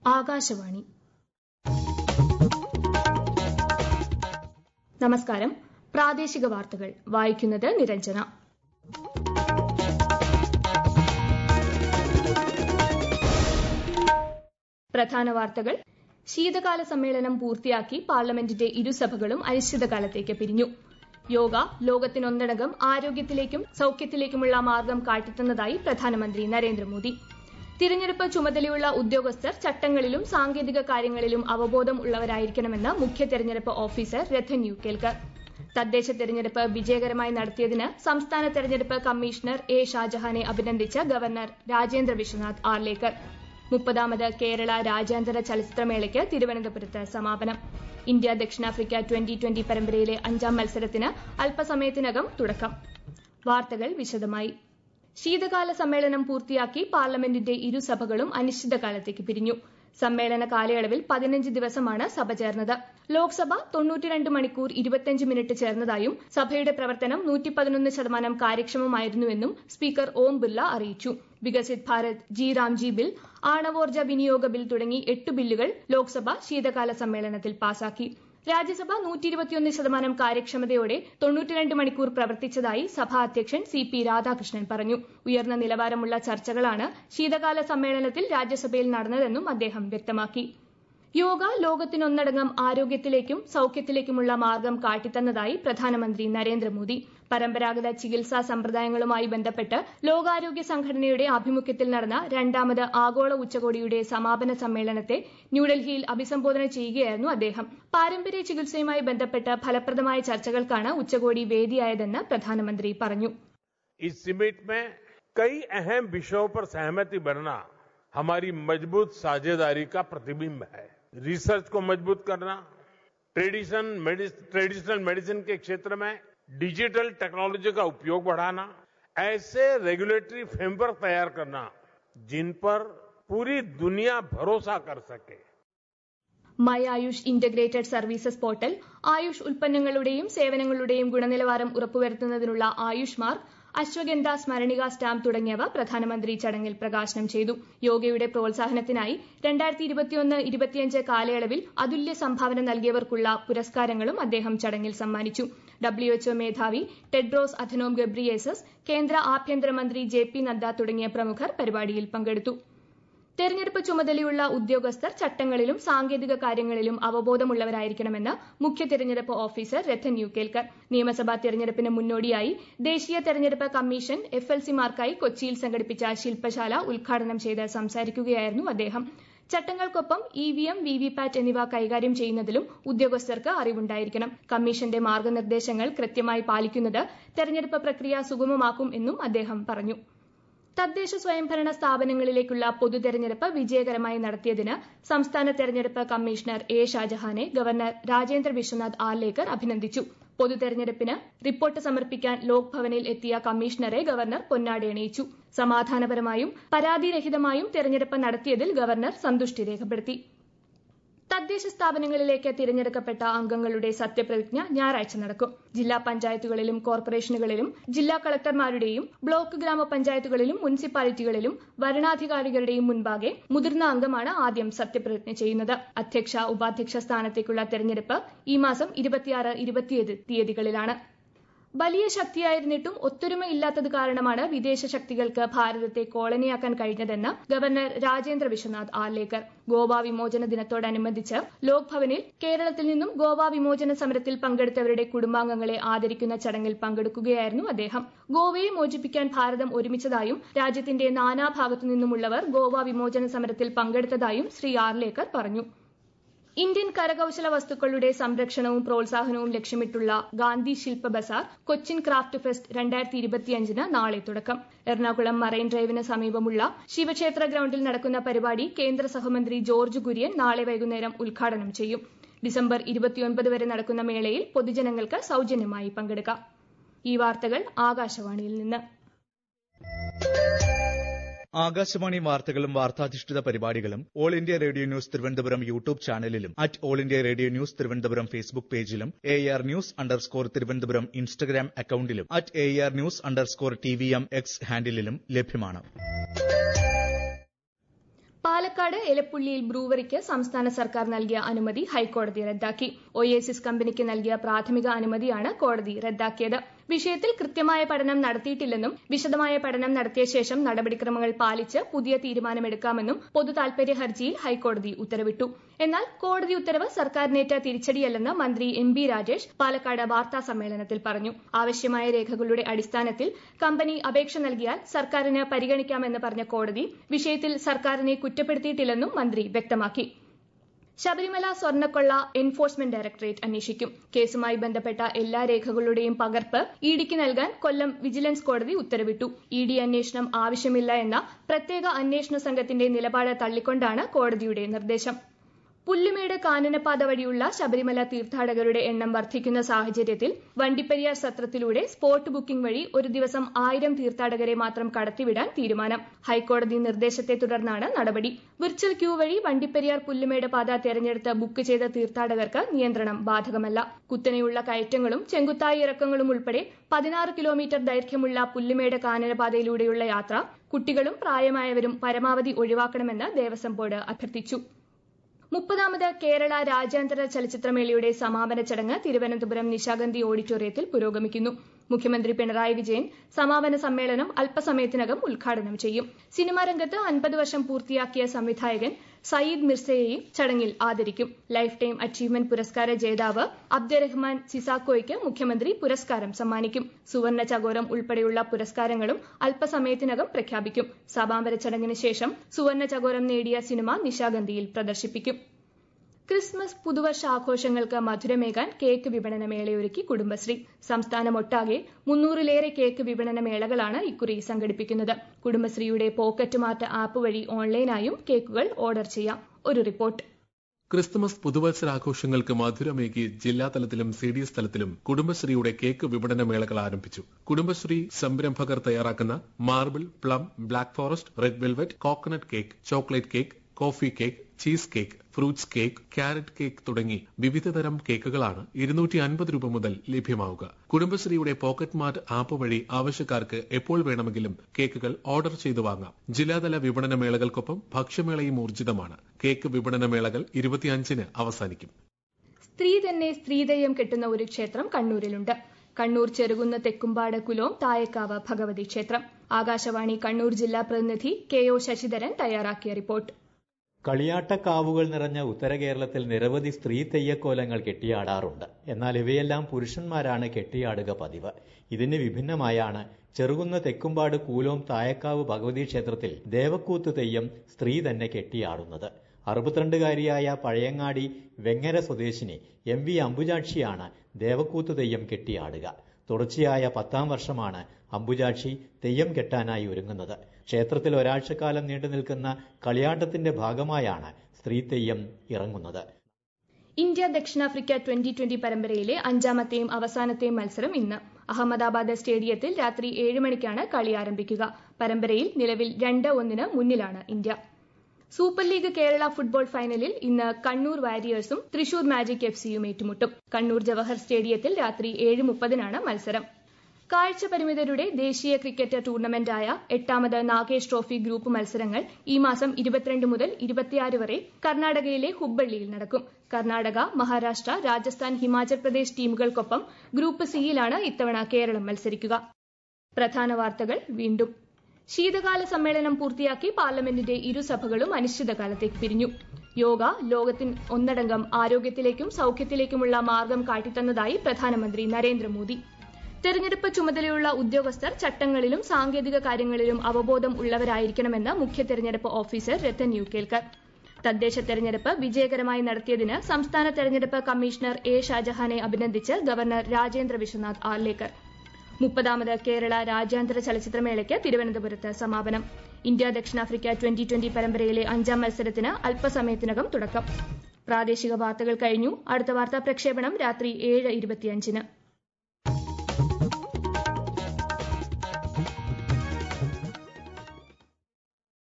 ആകാശവാണി നമസ്കാരം പ്രാദേശിക വാർത്തകൾ വായിക്കുന്നത് നിരഞ്ജന പ്രധാന വാർത്തകൾ ശീതകാല സമ്മേളനം പൂർത്തിയാക്കി പാർലമെന്റിന്റെ ഇരുസഭകളും അനിശ്ചിതകാലത്തേക്ക് പിരിഞ്ഞു യോഗ ലോകത്തിനൊന്നടങ്കം ആരോഗ്യത്തിലേക്കും സൌഖ്യത്തിലേക്കുമുള്ള മാർഗം കാട്ടിത്തന്നതായി പ്രധാനമന്ത്രി നരേന്ദ്രമോദി തിരഞ്ഞെടുപ്പ് ചുമതലയുള്ള ഉദ്യോഗസ്ഥർ ചട്ടങ്ങളിലും സാങ്കേതിക കാര്യങ്ങളിലും അവബോധം ഉള്ളവരായിരിക്കണമെന്ന് മുഖ്യ തെരഞ്ഞെടുപ്പ് ഓഫീസർ രഥൻ യു കേൽക്കർ തദ്ദേശ തെരഞ്ഞെടുപ്പ് വിജയകരമായി നടത്തിയതിന് സംസ്ഥാന തെരഞ്ഞെടുപ്പ് കമ്മീഷണർ എ ഷാജഹാനെ അഭിനന്ദിച്ച് ഗവർണർ രാജേന്ദ്ര വിശ്വനാഥ് ആർലേക്കർ മുപ്പതാമത് കേരള രാജ്യാന്തര ചലച്ചിത്രമേളയ്ക്ക് തിരുവനന്തപുരത്ത് സമാപനം ഇന്ത്യ ദക്ഷിണാഫ്രിക്ക ട്വന്റി ട്വന്റി പരമ്പരയിലെ അഞ്ചാം മത്സരത്തിന് അല്പസമയത്തിനകം തുടക്കം വാർത്തകൾ വിശദമായി ശീതകാല സമ്മേളനം പൂർത്തിയാക്കി പാർലമെന്റിന്റെ ഇരുസഭകളും അനിശ്ചിതകാലത്തേക്ക് പിരിഞ്ഞു സമ്മേളന കാലയളവിൽ പതിനഞ്ച് ദിവസമാണ് സഭ ചേർന്നത് ലോക്സഭ തൊണ്ണൂറ്റിരണ്ട് മണിക്കൂർ ഇരുപത്തിയഞ്ച് മിനിറ്റ് ചേർന്നതായും സഭയുടെ പ്രവർത്തനം നൂറ്റി പതിനൊന്ന് ശതമാനം കാര്യക്ഷമമായിരുന്നുവെന്നും സ്പീക്കർ ഓം ബിർല അറിയിച്ചു വികസിത് ഭാരത് ജി രാംജി ബിൽ ആണവോർജ വിനിയോഗ ബിൽ തുടങ്ങി എട്ട് ബില്ലുകൾ ലോക്സഭ ശീതകാല സമ്മേളനത്തിൽ പാസാക്കി രാജ്യസഭ നൂറ്റി ഇരുപത്തിയൊന്ന് ശതമാനം കാര്യക്ഷമതയോടെ തൊണ്ണൂറ്റിരണ്ട് മണിക്കൂർ പ്രവർത്തിച്ചതായി സഭാ അധ്യക്ഷൻ സി പി രാധാകൃഷ്ണൻ പറഞ്ഞു ഉയർന്ന നിലവാരമുള്ള ചർച്ചകളാണ് ശീതകാല സമ്മേളനത്തിൽ രാജ്യസഭയിൽ നടന്നതെന്നും അദ്ദേഹം വ്യക്തമാക്കി യോഗ ലോകത്തിനൊന്നടങ്കം ആരോഗ്യത്തിലേക്കും സൌഖ്യത്തിലേക്കുമുള്ള മാർഗം കാട്ടിത്തന്നതായി പ്രധാനമന്ത്രി നരേന്ദ്രമോദി പരമ്പരാഗത ചികിത്സാ സമ്പ്രദായങ്ങളുമായി ബന്ധപ്പെട്ട് ലോകാരോഗ്യ സംഘടനയുടെ ആഭിമുഖ്യത്തിൽ നടന്ന രണ്ടാമത് ആഗോള ഉച്ചകോടിയുടെ സമാപന സമ്മേളനത്തെ ന്യൂഡൽഹിയിൽ അഭിസംബോധന ചെയ്യുകയായിരുന്നു അദ്ദേഹം പാരമ്പര്യ ചികിത്സയുമായി ബന്ധപ്പെട്ട് ഫലപ്രദമായ ചർച്ചകൾക്കാണ് ഉച്ചകോടി വേദിയായതെന്ന് പ്രധാനമന്ത്രി പറഞ്ഞു इस समिट में कई अहम विषयों पर सहमति बनना हमारी मजबूत साझेदारी का प्रतिबिंब है रिसर्च को मजबूत करना ट्रेडिशन ट्रेडिशनल मेडिसिन के क्षेत्र में डिजिटल टेक्नोलॉजी का उपयोग बढ़ाना ऐसे रेगुलेटरी फ्रेमवर्क तैयार करना जिन पर पूरी दुनिया भरोसा कर सके my Ayush integrated services portal Ayush ഉൽപ്പന്നങ്ങളുടെയും സേവനങ്ങളുടെയും ഗുണനിലവാരം ഉറപ്പുവരുത്തുന്നതിനുള്ള ആയുഷ് മാർക്ക് അശ്വഗന്ധ സ്മരണിക സ്റ്റാമ്പ് തുടങ്ങിയവ പ്രധാനമന്ത്രി ചടങ്ങിൽ പ്രകാശനം ചെയ്തു യോഗയുടെ പ്രോത്സാഹനത്തിനായി രണ്ടായിരത്തി ഇരുപത്തിയൊന്ന് ഇരുപത്തിയഞ്ച് കാലയളവിൽ അതുല്യ സംഭാവന നൽകിയവർക്കുള്ള പുരസ്കാരങ്ങളും അദ്ദേഹം ചടങ്ങിൽ സമ്മാനിച്ചു ഡബ്ല്യുഎച്ച്ഒ മേധാവി ടെഡ്രോസ് അഥനോം ഗബ്രിയേസസ് കേന്ദ്ര ആഭ്യന്തരമന്ത്രി ജെ പി നദ്ദ തുടങ്ങിയ പ്രമുഖർ പരിപാടിയിൽ പങ്കെടുത്തു തെരഞ്ഞെടുപ്പ് ചുമതലയുള്ള ഉദ്യോഗസ്ഥർ ചട്ടങ്ങളിലും സാങ്കേതിക കാര്യങ്ങളിലും അവബോധമുള്ളവരായിരിക്കണമെന്ന് മുഖ്യ തെരഞ്ഞെടുപ്പ് ഓഫീസർ രഥൻ യു കേൽക്കർ നിയമസഭാ തെരഞ്ഞെടുപ്പിന് മുന്നോടിയായി ദേശീയ തെരഞ്ഞെടുപ്പ് കമ്മീഷൻ എഫ് എൽ സിമാർക്കായി കൊച്ചിയിൽ സംഘടിപ്പിച്ച ശില്പശാല ഉദ്ഘാടനം ചെയ്ത് സംസാരിക്കുകയായിരുന്നു അദ്ദേഹം ചട്ടങ്ങൾക്കൊപ്പം E V M V V PAT എന്നിവ കൈകാര്യം ചെയ്യുന്നതിലും ഉദ്യോഗസ്ഥർക്ക് അറിവുണ്ടായിരിക്കണം കമ്മീഷന്റെ മാർഗനിർദ്ദേശങ്ങൾ കൃത്യമായി പാലിക്കുന്നത് തെരഞ്ഞെടുപ്പ് പ്രക്രിയ സുഗമമാക്കും എന്നും അദ്ദേഹം പറഞ്ഞു തദ്ദേശ സ്വയംഭരണ സ്ഥാപനങ്ങളിലേക്കുള്ള പൊതു തെരഞ്ഞെടുപ്പ് വിജയകരമായി നടത്തിയതിന് സംസ്ഥാന തെരഞ്ഞെടുപ്പ് കമ്മീഷണർ എ ഷാജഹാനെ ഗവർണർ രാജേന്ദ്ര വിശ്വനാഥ് ആർലേക്കർ അഭിനന്ദിച്ചു പൊതു തെരഞ്ഞെടുപ്പിന് റിപ്പോർട്ട് സമർപ്പിക്കാൻ ലോക് ഭവനിൽ എത്തിയ കമ്മീഷണറെ ഗവർണർ പൊന്നാടയണിയിച്ചു സമാധാനപരമായും പരാതിരഹിതമായും തെരഞ്ഞെടുപ്പ് നടത്തിയതിൽ ഗവർണർ സന്തുഷ്ടി രേഖപ്പെടുത്തി തദ്ദേശ സ്ഥാപനങ്ങളിലേക്ക് തിരഞ്ഞെടുക്കപ്പെട്ട അംഗങ്ങളുടെ സത്യപ്രതിജ്ഞ ഞായറാഴ്ച നടക്കും ജില്ലാ പഞ്ചായത്തുകളിലും കോർപ്പറേഷനുകളിലും ജില്ലാ കളക്ടർമാരുടെയും ബ്ലോക്ക് ഗ്രാമപഞ്ചായത്തുകളിലും മുനിസിപ്പാലിറ്റികളിലും വരണാധികാരികളുടെയും മുൻപാകെ മുതിർന്ന അംഗമാണ് ആദ്യം സത്യപ്രതിജ്ഞ ചെയ്യുന്നത് അധ്യക്ഷ ഉപാധ്യക്ഷ സ്ഥാനത്തേക്കുള്ള തെരഞ്ഞെടുപ്പ് ഈ മാസം ഇരുപത്തിയാറ് ഇരുപത്തിയേഴ് തീയതികളിലാണ് വലിയ ശക്തിയായിരുന്നിട്ടും ഒത്തൊരുമയില്ലാത്തത് കാരണമാണ് വിദേശ ശക്തികൾക്ക് ഭാരതത്തെ കോളനിയാക്കാൻ കഴിഞ്ഞതെന്ന് ഗവർണർ രാജേന്ദ്ര വിശ്വനാഥ് ആർലേക്കർ ഗോവ വിമോചന ദിനത്തോടനുബന്ധിച്ച് ലോക് ഭവനിൽ കേരളത്തിൽ നിന്നും ഗോവ വിമോചന സമരത്തിൽ പങ്കെടുത്തവരുടെ കുടുംബാംഗങ്ങളെ ആദരിക്കുന്ന ചടങ്ങിൽ പങ്കെടുക്കുകയായിരുന്നു അദ്ദേഹം ഗോവയെ മോചിപ്പിക്കാൻ ഭാരതം ഒരുമിച്ചതായും രാജ്യത്തിന്റെ നാനാഭാഗത്തു നിന്നുമുള്ളവർ ഗോവ വിമോചന സമരത്തിൽ പങ്കെടുത്തതായും ശ്രീ ആർലേക്കർ പറഞ്ഞു ഇന്ത്യൻ കരകൌശല വസ്തുക്കളുടെ സംരക്ഷണവും പ്രോത്സാഹനവും ലക്ഷ്യമിട്ടുള്ള Gandhi Shilpa bazaar Cochin craft fest രണ്ടായിരത്തി ഇരുപത്തിയഞ്ചിന് നാളെ തുടക്കം എറണാകുളം മറൈൻ ഡ്രൈവിന് സമീപമുള്ള ശിവക്ഷേത്ര ഗ്രൌണ്ടിൽ നടക്കുന്ന പരിപാടി കേന്ദ്ര സഹമന്ത്രി ജോർജ് കുര്യൻ നാളെ വൈകുന്നേരം ഉദ്ഘാടനം ചെയ്യും ഡിസംബർ ഇരുപത്തിയൊൻപത് വരെ നടക്കുന്ന മേളയിൽ പൊതുജനങ്ങൾക്ക് സൌജന്യമായി പങ്കെടുക്കാം ഈ വാർത്തകൾ ആകാശവാണിയിൽ നിന്ന് ആകാശവാണി വാർത്തകളും വാർത്താധിഷ്ഠിത പരിപാടികളും all India radio news Thiruvananthapuram YouTube ചാനലിലും at all India radio news Thiruvananthapuram Facebook പേജിലും A R news underscore Thiruvananthapuram Instagram അക്കൌണ്ടിലും at A R news underscore T V M X ഹാൻഡിലും ലഭ്യമാണ് പാലക്കാട് എലപ്പുള്ളിയിൽ ബ്രൂവറിക്ക് സംസ്ഥാന സർക്കാർ നൽകിയ അനുമതി ഹൈക്കോടതി റദ്ദാക്കി ഒയേസിസ് കമ്പനിക്ക് നൽകിയ പ്രാഥമിക അനുമതിയാണ് കോടതി റദ്ദാക്കിയത് വിഷയത്തിൽ കൃത്യമായ പഠനം നടത്തിയിട്ടില്ലെന്നും വിശദമായ പഠനം നടത്തിയ ശേഷം നടപടിക്രമങ്ങൾ പാലിച്ച് പുതിയ തീരുമാനമെടുക്കാമെന്നും പൊതു താൽപര്യ ഹർജിയിൽ ഹൈക്കോടതി ഉത്തരവിട്ടു എന്നാൽ കോടതി ഉത്തരവ് സർക്കാരിനേറ്റ തിരിച്ചടിയല്ലെന്ന് മന്ത്രി എം ബി രാജേഷ് പാലക്കാട് വാർത്താ സമ്മേളനത്തിൽ പറഞ്ഞു ആവശ്യമായ രേഖകളുടെ അടിസ്ഥാനത്തിൽ കമ്പനി അപേക്ഷ നൽകിയാൽ സർക്കാരിന് പരിഗണിക്കാമെന്ന് പറഞ്ഞ കോടതി വിഷയത്തിൽ സർക്കാരിനെ കുറ്റപ്പെടുത്തിയിട്ടില്ലെന്നും മന്ത്രി വ്യക്തമാക്കി ശബരിമല സ്വർണ്ണക്കൊള്ള എൻഫോഴ്സ്മെന്റ് ഡയറക്ടറേറ്റ് അന്വേഷിക്കും കേസുമായി ബന്ധപ്പെട്ട എല്ലാ രേഖകളുടെയും പകർപ്പ് ഇഡിക്ക് നൽകാൻ കൊല്ലം വിജിലൻസ് കോടതി ഉത്തരവിട്ടു ഇ ഡി അന്വേഷണം ആവശ്യമില്ല എന്ന പ്രത്യേക അന്വേഷണ സംഘത്തിന്റെ നിലപാട് തള്ളിക്കൊണ്ടാണ് കോടതിയുടെ നിർദ്ദേശം പുല്ലുമേട് കാനനപാത വഴിയുള്ള ശബരിമല തീർത്ഥാടകരുടെ എണ്ണം വർദ്ധിക്കുന്ന സാഹചര്യത്തിൽ വണ്ടിപ്പെരിയാർ സത്രത്തിലൂടെ സ്പോട്ട് ബുക്കിംഗ് വഴി ഒരു ദിവസം ആയിരം തീർത്ഥാടകരെ മാത്രം കടത്തിവിടാൻ തീരുമാനം ഹൈക്കോടതി നിർദ്ദേശത്തെ തുടർന്നാണ് നടപടി വിർച്വൽ ക്യൂ വഴി വണ്ടിപ്പെരിയാർ പുല്ലുമേട് പാത തെരഞ്ഞെടുത്ത് ബുക്ക് ചെയ്ത തീർത്ഥാടകർക്ക് നിയന്ത്രണം ബാധകമല്ല കുത്തനെയുള്ള കയറ്റങ്ങളും ചെങ്കുത്തായ ഇറക്കങ്ങളും ഉൾപ്പെടെ പതിനാറ് കിലോമീറ്റർ ദൈർഘ്യമുള്ള പുല്ലുമേട് കാനനപാതയിലൂടെയുള്ള യാത്ര കുട്ടികളും പ്രായമായവരും പരമാവധി ഒഴിവാക്കണമെന്ന് ദേവസ്വം ബോർഡ് അഭ്യർത്ഥിച്ചു മുപ്പതാമത് കേരള രാജ്യാന്തര ചലച്ചിത്രമേളയുടെ സമാപന ചടങ്ങ് തിരുവനന്തപുരം നിശാഗന്ധി ഓഡിറ്റോറിയത്തിൽ പുരോഗമിക്കുന്നു മുഖ്യമന്ത്രി പിണറായി വിജയൻ സമാപന സമ്മേളനം അല്പസമയത്തിനകം ഉദ്ഘാടനം ചെയ്യും സിനിമാ രംഗത്ത് അൻപത് വർഷം പൂർത്തിയാക്കിയ സംവിധായകൻ സയ്യിദ് മിർസയെയും ചടങ്ങിൽ ആദരിക്കും ലൈഫ് ടൈം അച്ചീവ്മെന്റ് പുരസ്കാര ജേതാവ് അബ്ദുറഹ്മാൻ സിസാക്കോയ്ക്ക് മുഖ്യമന്ത്രി പുരസ്കാരം സമ്മാനിക്കും സുവർണ ചകോരം ഉൾപ്പെടെയുള്ള പുരസ്കാരങ്ങളും അല്പസമയത്തിനകം പ്രഖ്യാപിക്കും സമാപന ചടങ്ങിന് ശേഷം സുവർണ ചകോരം നേടിയ സിനിമ നിശാഗന്ധിയിൽ പ്രദർശിപ്പിക്കും ക്രിസ്മസ് പുതുവർഷ ആഘോഷങ്ങൾക്ക് മധുരമേകാൻ കേക്ക് വിപണന മേളയൊരുക്കി കുടുംബശ്രീ സംസ്ഥാനമൊട്ടാകെ മുന്നൂറിലേറെ കേക്ക് വിപണന മേളകളാണ് ഇക്കുറി സംഘടിപ്പിക്കുന്നത് കുടുംബശ്രീയുടെ പോക്കറ്റ് മാർട്ട് ആപ്പ് വഴി ഓൺലൈനായും കേക്കുകൾ ഓർഡർ ചെയ്യാം ഒരു റിപ്പോർട്ട് ക്രിസ്തുമസ് പുതുവത്സരാഘോഷങ്ങൾക്ക് മധുരമേകി ജില്ലാതലത്തിലും സി ഡി എസ് തലത്തിലും കുടുംബശ്രീയുടെ കേക്ക് വിപണന മേളകൾ ആരംഭിച്ചു കുടുംബശ്രീ സംരംഭകർ തയ്യാറാക്കുന്ന marble plum black forest red velvet coconut cake chocolate cake coffee cake cheese cake fruits cake carrot cake തുടങ്ങി വിവിധ തരം കേക്കുകളാണ് ഇരുന്നൂറ്റി അൻപത് രൂപ മുതൽ ലഭ്യമാവുക കുടുംബശ്രീയുടെ പോക്കറ്റ് മാർട്ട് ആപ്പ് വഴി ആവശ്യക്കാർക്ക് എപ്പോൾ വേണമെങ്കിലും കേക്കുകൾ ഓർഡർ ചെയ്തു വാങ്ങാം ജില്ലാതല വിപണന മേളകൾക്കൊപ്പം ഭക്ഷ്യമേളയും ഊർജിതമാണ് കേക്ക് വിപണന മേളകൾ ഇരുപത്തിയഞ്ചിന് അവസാനിക്കും സ്ത്രീ തന്നെ സ്ത്രീദയം കെട്ടുന്ന ഒരു ക്ഷേത്രം കണ്ണൂരിലുണ്ട് കണ്ണൂർ ചെറുകുന്ന് തെക്കുംപാട് കുലോം തായക്കാവ് ഭഗവതി ക്ഷേത്രം ആകാശവാണി കണ്ണൂർ ജില്ലാ പ്രതിനിധി കെ ഒ ശശിധരൻ തയ്യാറാക്കിയ റിപ്പോർട്ട് കളിയാട്ടക്കാവുകൾ നിറഞ്ഞ ഉത്തര കേരളത്തിൽ നിരവധി സ്ത്രീ തെയ്യക്കോലങ്ങൾ കെട്ടിയാടാറുണ്ട് എന്നാൽ ഇവയെല്ലാം പുരുഷന്മാരാണ് കെട്ടിയാടുക പതിവ് ഇതിന് വിഭിന്നമായാണ് ചെറുകുന്ന തെക്കുംപാട് കൂലോം തായക്കാവ് ഭഗവതി ക്ഷേത്രത്തിൽ ദേവക്കൂത്ത് തെയ്യം സ്ത്രീ തന്നെ കെട്ടിയാടുന്നത് അറുപത്തിരണ്ടുകാരിയായ പഴയങ്ങാടി വെങ്ങര സ്വദേശിനി എം വി അംബുജാക്ഷിയാണ് ദേവക്കൂത്ത് തെയ്യം കെട്ടിയാടുക തുടർച്ചയായ പത്താം വർഷമാണ് അംബുജാക്ഷി തെയ്യം കെട്ടാനായി ഒരുങ്ങുന്നത് ക്ഷേത്രത്തിൽ ഒരാഴ്ചക്കാലം നീണ്ടു നിൽക്കുന്ന കളിയാട്ടത്തിന്റെ ഭാഗമായാണ് സ്ത്രീ തെയ്യം ഇറങ്ങുന്നത് ഇന്ത്യ ദക്ഷിണാഫ്രിക്ക ട്വന്റി ട്വന്റി പരമ്പരയിലെ അഞ്ചാമത്തെയും അവസാനത്തെയും മത്സരം ഇന്ന് അഹമ്മദാബാദ് സ്റ്റേഡിയത്തിൽ രാത്രി ഏഴ് മണിക്കാണ് കളി ആരംഭിക്കുക പരമ്പരയിൽ നിലവിൽ രണ്ട് ഒന്നിന് മുന്നിലാണ് India super league Kerala football ഫൈനലിൽ ഇന്ന് കണ്ണൂർ വാരിയേഴ്സും തൃശൂർ മാജിക് എഫ് സിയും ഏറ്റുമുട്ടും കണ്ണൂർ ജവഹർ സ്റ്റേഡിയത്തിൽ രാത്രി ഏഴ് മുപ്പതിനാണ് മത്സരം കാഴ്ച പരിമിതരുടെ ദേശീയ ക്രിക്കറ്റ് ടൂർണമെന്റായ എട്ടാമത് നാഗേഷ് ട്രോഫി ഗ്രൂപ്പ് മത്സരങ്ങൾ ഈ മാസം ഇരുപത്തിരണ്ട് മുതൽ ഇരുപത്തിയാറ് വരെ കർണാടകയിലെ ഹുബ്ബള്ളിയിൽ നടക്കും കർണാടക മഹാരാഷ്ട്ര രാജസ്ഥാൻ ഹിമാചൽ പ്രദേശ് ടീമുകൾക്കൊപ്പം ഗ്രൂപ്പ് സിയിലാണ് ഇത്തവണ കേരളം മത്സരിക്കുക പ്രധാന വാർത്തകൾ വീണ്ടും ശീതകാല സമ്മേളനം പൂർത്തിയാക്കി പാർലമെന്റിന്റെ ഇരുസഭകളും അനിശ്ചിതകാലത്തേക്ക് പിരിഞ്ഞു യോഗ ലോകത്തിന് ഒന്നടങ്കം ആരോഗ്യത്തിലേക്കും സൌഖ്യത്തിലേക്കുമുള്ള മാർഗം കാട്ടിത്തന്നതായി പ്രധാനമന്ത്രി നരേന്ദ്രമോദി തെരഞ്ഞെടുപ്പ് ചുമതലയുള്ള ഉദ്യോഗസ്ഥർ ചട്ടങ്ങളിലും സാങ്കേതിക കാര്യങ്ങളിലും അവബോധം ഉള്ളവരായിരിക്കണമെന്ന് മുഖ്യ തെരഞ്ഞെടുപ്പ് ഓഫീസർ രത്തൻ യു കേൽക്കർ തദ്ദേശ തെരഞ്ഞെടുപ്പ് വിജയകരമായി നടത്തിയതിന് സംസ്ഥാന തെരഞ്ഞെടുപ്പ് കമ്മീഷണർ എ ഷാജഹാനെ അഭിനന്ദിച്ച് ഗവർണർ രാജേന്ദ്ര വിശ്വനാഥ് ആർലേക്കർ മുപ്പതാമത് കേരള രാജ്യാന്തര ചലച്ചിത്രമേളയ്ക്ക് തിരുവനന്തപുരത്ത് സമാപനം ഇന്ത്യ ദക്ഷിണാഫ്രിക്ക ട്വന്റി ട്വന്റി പരമ്പരയിലെ അഞ്ചാം മത്സരത്തിന് അല്പസമയത്തിനകം തുടക്കം പ്രാദേശിക വാർത്തകൾ കഴിഞ്ഞു അടുത്ത വാർത്താ പ്രക്ഷേപണം രാത്രി ഏഴ് ഇരുപത്തിയഞ്ചിന്